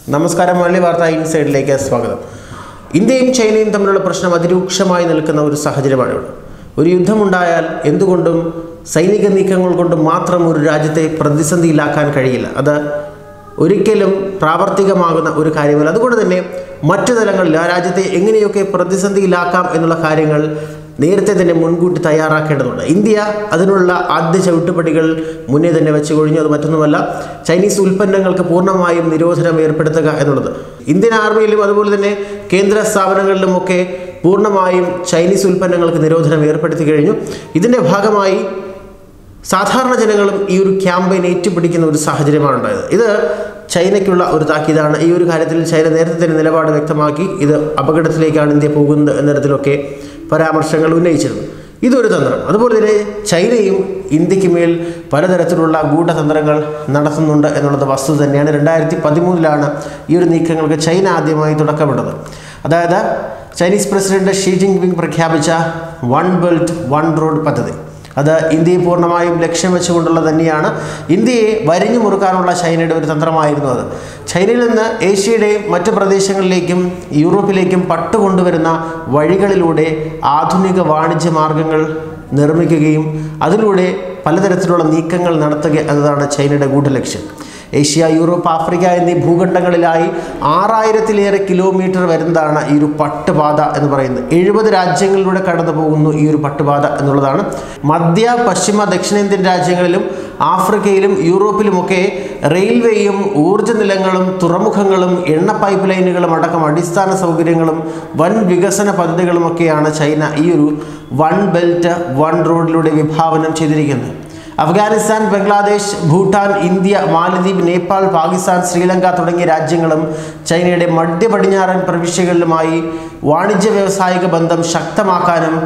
നമസ്കാരം മലയാളി വാർത്ത ഇൻസൈഡിലേക്ക് സ്വാഗതം ഇന്ത്യയും ചൈനയും തമ്മിലുള്ള പ്രശ്നം അതിരൂക്ഷമായി നിൽക്കുന്ന ഒരു സാഹചര്യമാണ് ഇവിടെ ഒരു യുദ്ധമുണ്ടായാൽ എന്തുകൊണ്ടും സൈനിക നീക്കങ്ങൾ കൊണ്ട് മാത്രം ഒരു രാജ്യത്തെ പ്രതിസന്ധിയിലാക്കാൻ കഴിയില്ല അത് ഒരിക്കലും പ്രാവർത്തികമാകുന്ന ഒരു കാര്യമല്ല അതുകൊണ്ട് തന്നെ മറ്റു തലങ്ങളിൽ ആ രാജ്യത്തെ എങ്ങനെയൊക്കെ പ്രതിസന്ധിയിലാക്കാം എന്നുള്ള കാര്യങ്ങൾ നേരത്തെ തന്നെ മുൻകൂട്ടി തയ്യാറാക്കേണ്ടതുണ്ട് ഇന്ത്യ അതിനുള്ള ആദ്യ ചവിട്ടുപടികൾ മുന്നേ തന്നെ വെച്ച് കഴിഞ്ഞു അത് മറ്റൊന്നുമല്ല ചൈനീസ് ഉൽപ്പന്നങ്ങൾക്ക് പൂർണ്ണമായും നിരോധനം ഏർപ്പെടുത്തുക എന്നുള്ളത് ഇന്ത്യൻ ആർമിയിലും അതുപോലെ തന്നെ കേന്ദ്ര സ്ഥാപനങ്ങളിലുമൊക്കെ പൂർണ്ണമായും ചൈനീസ് ഉൽപ്പന്നങ്ങൾക്ക് നിരോധനം ഏർപ്പെടുത്തി കഴിഞ്ഞു ഇതിൻ്റെ ഭാഗമായി സാധാരണ ജനങ്ങളും ഈ ഒരു ക്യാമ്പയിൻ ഏറ്റുപിടിക്കുന്ന ഒരു സാഹചര്യമാണ് ഉണ്ടായത് ഇത് ചൈനയ്ക്കുള്ള ഒരു താക്കീതാണ് ഈ ഒരു കാര്യത്തിൽ ചൈന നേരത്തെ തന്നെ നിലപാട് വ്യക്തമാക്കി ഇത് അപകടത്തിലേക്കാണ് ഇന്ത്യ പോകുന്നത് എന്ന തരത്തിലൊക്കെ പരാമർശങ്ങൾ ഉന്നയിച്ചിരുന്നു ഇതൊരു തന്ത്രം അതുപോലെ തന്നെ ചൈനയും ഇന്ത്യക്ക് മേൽ പലതരത്തിലുള്ള ഗൂഢതന്ത്രങ്ങൾ നടത്തുന്നുണ്ട് എന്നുള്ളത് വസ്തുത തന്നെയാണ് രണ്ടായിരത്തി പതിമൂന്നിലാണ് ഈ ഒരു നീക്കങ്ങൾക്ക് ചൈന ആദ്യമായി തുടക്കമിട്ടത് അതായത് Chinese president Xi Jinping പ്രഖ്യാപിച്ച വൺ ബെൽറ്റ് വൺ റോഡ് പദ്ധതി അത് ഇന്ത്യയെ പൂർണ്ണമായും ലക്ഷ്യം വെച്ചുകൊണ്ടുള്ളത് തന്നെയാണ് ഇന്ത്യയെ വരിഞ്ഞു മുറുക്കാനുള്ള ചൈനയുടെ ഒരു തന്ത്രമായിരുന്നു അത് ചൈനയിൽ നിന്ന് ഏഷ്യയുടെയും മറ്റ് പ്രദേശങ്ങളിലേക്കും യൂറോപ്പിലേക്കും പട്ട് കൊണ്ടുവരുന്ന വഴികളിലൂടെ ആധുനിക വാണിജ്യ മാർഗങ്ങൾ നിർമ്മിക്കുകയും അതിലൂടെ പലതരത്തിലുള്ള നീക്കങ്ങൾ നടത്തുക എന്നതാണ് ചൈനയുടെ ഗൂഢലക്ഷ്യം ഏഷ്യ യൂറോപ്പ് ആഫ്രിക്ക എന്നീ ഭൂഖണ്ഡങ്ങളിലായി ആറായിരത്തിലേറെ കിലോമീറ്റർ വരുന്നതാണ് ഈ ഒരു പട്ടുപാത എന്ന് പറയുന്നത് എഴുപത് രാജ്യങ്ങളിലൂടെ കടന്നു പോകുന്നു ഈ ഒരു പട്ടുപാത എന്നുള്ളതാണ് മധ്യ പശ്ചിമ ദക്ഷിണേന്ത്യൻ രാജ്യങ്ങളിലും ആഫ്രിക്കയിലും യൂറോപ്പിലുമൊക്കെ റെയിൽവേയും ഊർജ്ജ നിലങ്ങളും തുറമുഖങ്ങളും എണ്ണ പൈപ്പ് ലൈനുകളും അടക്കം അടിസ്ഥാന സൗകര്യങ്ങളും വൻ വികസന പദ്ധതികളുമൊക്കെയാണ് ചൈന ഈ ഒരു വൺ ബെൽറ്റ് വൺ റോഡിലൂടെ വിഭാവനം ചെയ്തിരിക്കുന്നത് അഫ്ഗാനിസ്ഥാൻ ബംഗ്ലാദേശ് ഭൂട്ടാൻ ഇന്ത്യ മാലദ്വീപ് നേപ്പാൾ പാകിസ്ഥാൻ ശ്രീലങ്ക തുടങ്ങിയ രാജ്യങ്ങളും ചൈനയുടെ മധ്യ പടിഞ്ഞാറൻ പ്രവിശ്യകളിലുമായി വാണിജ്യ വ്യാവസായിക ബന്ധം ശക്തമാക്കാനും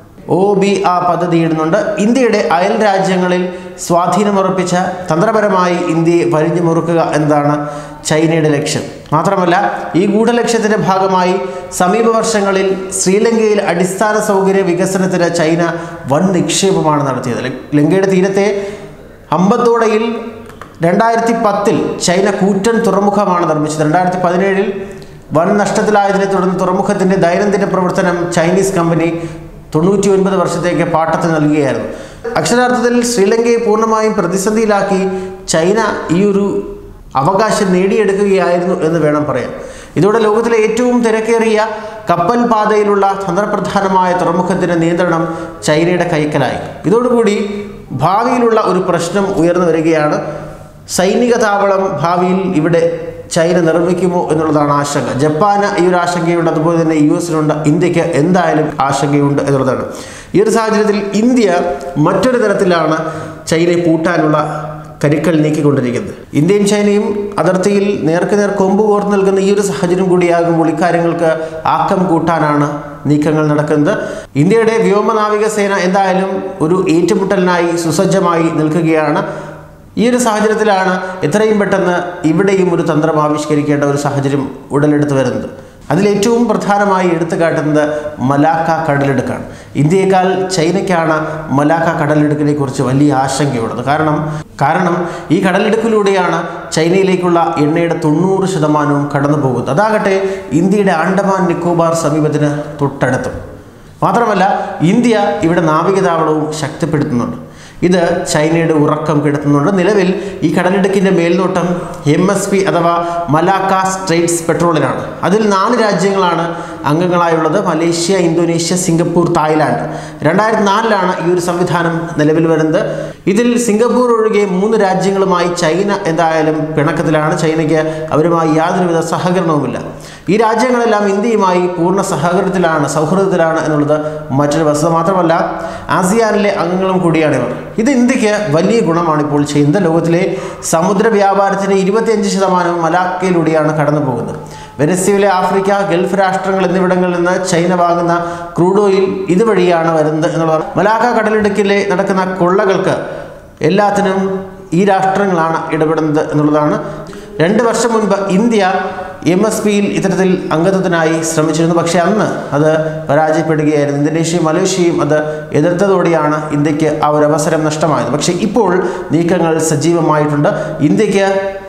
ഒ ബി ആ പദ്ധതിയിടുന്നുണ്ട് ഇന്ത്യയുടെ അയൽ രാജ്യങ്ങളിൽ സ്വാധീനമുറപ്പിച്ച തന്ത്രപരമായി ഇന്ത്യയെ വരിഞ്ഞു മുറുക്കുക എന്നതാണ് ചൈനയുടെ ലക്ഷ്യം മാത്രമല്ല ഈ ഗൂഢലക്ഷ്യത്തിൻ്റെ ഭാഗമായി സമീപ വർഷങ്ങളിൽ ശ്രീലങ്കയിൽ അടിസ്ഥാന സൗകര്യ വികസനത്തിന് ചൈന വൻ നിക്ഷേപമാണ് നടത്തിയത് ല- ലങ്കയുടെ തീരത്തെ അമ്പത്തോടയിൽ രണ്ടായിരത്തി പത്തിൽ ചൈന കൂറ്റൻ തുറമുഖമാണ് നിർമ്മിച്ചത് രണ്ടായിരത്തി പതിനേഴിൽ വൻ നഷ്ടത്തിലായതിനെ തുടർന്ന് തുറമുഖത്തിൻ്റെ ദൈനംദിന പ്രവർത്തനം ചൈനീസ് കമ്പനി തൊണ്ണൂറ്റി ഒൻപത് വർഷത്തേക്ക് പാട്ടത്തിന് നൽകുകയായിരുന്നു അക്ഷരാർത്ഥത്തിൽ ശ്രീലങ്കയെ പൂർണ്ണമായും പ്രതിസന്ധിയിലാക്കി ചൈന ഈ ഒരു അവകാശം നേടിയെടുക്കുകയായിരുന്നു എന്ന് വേണം പറയാൻ ഇതോടെ ലോകത്തിലെ ഏറ്റവും തിരക്കേറിയ കപ്പൽ പാതയിലുള്ള തന്ത്രപ്രധാനമായ തുറമുഖത്തിൻ്റെ നിയന്ത്രണം ചൈനയുടെ കൈക്കലായി ഇതോടുകൂടി ഭാവിയിലുള്ള ഒരു പ്രശ്നം ഉയർന്നു വരികയാണ് സൈനിക താവളം ഭാവിയിൽ ഇവിടെ ചൈന നിർമ്മിക്കുമോ എന്നുള്ളതാണ് ആശങ്ക ജപ്പാന് ഈ ഒരു ആശങ്കയുണ്ട് അതുപോലെ തന്നെ യു എസിനുണ്ട് ഇന്ത്യക്ക് എന്തായാലും ആശങ്കയുണ്ട് എന്നുള്ളതാണ് ഈ ഒരു സാഹചര്യത്തിൽ ഇന്ത്യ മറ്റൊരു തരത്തിലാണ് ചൈനയെ പൂട്ടാനുള്ള കരുക്കൾ നീക്കിക്കൊണ്ടിരിക്കുന്നത് ഇന്ത്യയും ചൈനയും അതിർത്തിയിൽ നേർക്ക് നേർ കൊമ്പ് കോർത്ത് നിൽക്കുന്ന ഈ ഒരു സാഹചര്യം കൂടിയാകുമ്പോൾ ഇക്കാര്യങ്ങൾക്ക് ആക്കം കൂട്ടാനാണ് നീക്കങ്ങൾ നടക്കുന്നത് ഇന്ത്യയുടെ വ്യോമനാവിക സേന എന്തായാലും ഒരു ഏറ്റുമുട്ടലിനായി സുസജ്ജമായി നിൽക്കുകയാണ് ഈ ഒരു സാഹചര്യത്തിലാണ് എത്രയും പെട്ടെന്ന് ഇവിടെയും ഒരു തന്ത്രം ആവിഷ്കരിക്കേണ്ട ഒരു സാഹചര്യം ഉടലെടുത്ത് വരുന്നത് അതിലേറ്റവും പ്രധാനമായി എടുത്തു കാട്ടുന്നത് മലാക്ക കടലിടുക്കാണ് ഇന്ത്യയേക്കാൾ ചൈനയ്ക്കാണ് മലാക്ക കടലിടുക്കിനെ കുറിച്ച് വലിയ ആശങ്കയുള്ളത് കാരണം കാരണം ഈ കടലിടുക്കിലൂടെയാണ് ചൈനയിലേക്കുള്ള എണ്ണയുടെ തൊണ്ണൂറ് ശതമാനവും കടന്നു പോകുന്നത് അതാകട്ടെ ഇന്ത്യയുടെ ആൻഡമാൻ നിക്കോബാർ സമീപത്തിന് തൊട്ടടുത്തും മാത്രമല്ല ഇന്ത്യ ഇവിടെ നാവികതാവളവും ശക്തിപ്പെടുത്തുന്നുണ്ട് ഇത് ചൈനയുടെ ഉറക്കം കെടുത്തുന്നുണ്ട് നിലവിൽ ഈ കടലിടുക്കിൻ്റെ മേൽനോട്ടം എം എസ് പി അഥവാ മലാക്ക സ്ട്രേറ്റ്സ് പെട്രോളിനാണ് അതിൽ നാല് രാജ്യങ്ങളാണ് അംഗങ്ങളായുള്ളത് മലേഷ്യ ഇന്തോനേഷ്യ സിംഗപ്പൂർ തായ്ലാൻഡ് രണ്ടായിരത്തി നാലിലാണ് ഈ ഒരു സംവിധാനം നിലവിൽ വരുന്നത് ഇതിൽ സിംഗപ്പൂർ ഒഴികെ മൂന്ന് രാജ്യങ്ങളുമായി ചൈന എന്തായാലും പിണക്കത്തിലാണ് ചൈനയ്ക്ക് അവരുമായി യാതൊരുവിധ സഹകരണവുമില്ല ഈ രാജ്യങ്ങളെല്ലാം ഇന്ത്യയുമായി പൂർണ്ണ സഹകരണത്തിലാണ് സൗഹൃദത്തിലാണ് എന്നുള്ളത് മറ്റൊരു വസ്തുത മാത്രമല്ല ആസിയാനിലെ അംഗങ്ങളും കൂടിയാണ് ഇവർ ഇത് ഇന്ത്യക്ക് വലിയ ഗുണമാണ് ഇപ്പോൾ ചെയ്യുന്നത് ലോകത്തിലെ സമുദ്ര വ്യാപാരത്തിൻ്റെ ഇരുപത്തിയഞ്ച് ശതമാനവും മലാക്കയിലൂടെയാണ് കടന്നു പോകുന്നത് വെനസ്വേല ആഫ്രിക്ക ഗൾഫ് രാഷ്ട്രങ്ങൾ എന്നിവിടങ്ങളിൽ നിന്ന് ചൈന വാങ്ങുന്ന ക്രൂഡ് ഓയിൽ ഇതുവഴിയാണ് വരുന്നത് എന്നുള്ളതാണ് മലാക്ക കടലിടുക്കിലെ നടക്കുന്ന കൊള്ളകൾക്ക് എല്ലാത്തിനും ഈ രാഷ്ട്രങ്ങളാണ് ഇടപെടുന്നത് എന്നുള്ളതാണ് രണ്ട് വർഷം മുൻപ് ഇന്ത്യ എം എസ് പിയിൽ ഇത്തരത്തിൽ അംഗത്വത്തിനായി ശ്രമിച്ചിരുന്നു പക്ഷേ അന്ന് അത് പരാജയപ്പെടുകയായിരുന്നു ഇന്തോനേഷ്യയും മലേഷ്യയും അത് എതിർത്തതോടെയാണ് ഇന്ത്യക്ക് ആ ഒരു അവസരം നഷ്ടമായത് പക്ഷേ ഇപ്പോൾ നീക്കങ്ങൾ സജീവമായിട്ടുണ്ട് ഇന്ത്യക്ക്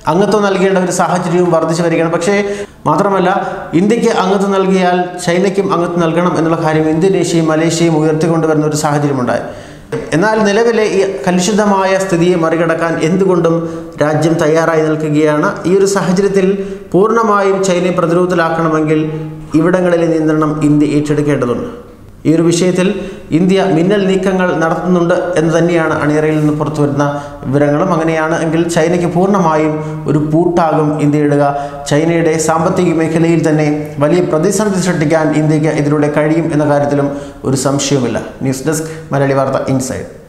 അംഗത്വം നൽകേണ്ട ഒരു സാഹചര്യവും വർദ്ധിച്ചു വരികയാണ് പക്ഷേ മാത്രമല്ല ഇന്ത്യക്ക് അംഗത്വം നൽകിയാൽ ചൈനയ്ക്കും അംഗത്വം നൽകണം എന്നുള്ള കാര്യം ഇന്തോനേഷ്യയും മലേഷ്യയും ഉയർത്തിക്കൊണ്ടുവരുന്ന ഒരു സാഹചര്യമുണ്ടായി എന്നാൽ നിലവിലെ ഈ കലുഷിതമായ സ്ഥിതിയെ മറികടക്കാൻ എന്തുകൊണ്ടും രാജ്യം തയ്യാറായി നിൽക്കുകയാണ് ഈ ഒരു സാഹചര്യത്തിൽ പൂർണ്ണമായും ചൈനയെ പ്രതിരോധത്തിലാക്കണമെങ്കിൽ ഇവിടങ്ങളിലെ നിയന്ത്രണം ഇന്ത്യ ഏറ്റെടുക്കേണ്ടതുണ്ട് ഈ ഒരു വിഷയത്തിൽ ഇന്ത്യ മിന്നൽ നീക്കങ്ങൾ നടത്തുന്നുണ്ട് എന്ന് തന്നെയാണ് അണിയറയിൽ നിന്ന് പുറത്തു വരുന്ന വിവരങ്ങളും അങ്ങനെയാണ് എങ്കിൽ ചൈനയ്ക്ക് പൂർണ്ണമായും ഒരു പൂട്ടാകും ഇന്ത്യ ഇടുക ചൈനയുടെ സാമ്പത്തിക മേഖലയിൽ തന്നെ വലിയ പ്രതിസന്ധി സൃഷ്ടിക്കാൻ ഇന്ത്യക്ക് ഇതിലൂടെ കഴിയും എന്ന കാര്യത്തിലും ഒരു സംശയവുമില്ല ന്യൂസ് ഡെസ്ക് മലയാളി വാർത്ത ഇൻസൈഡ്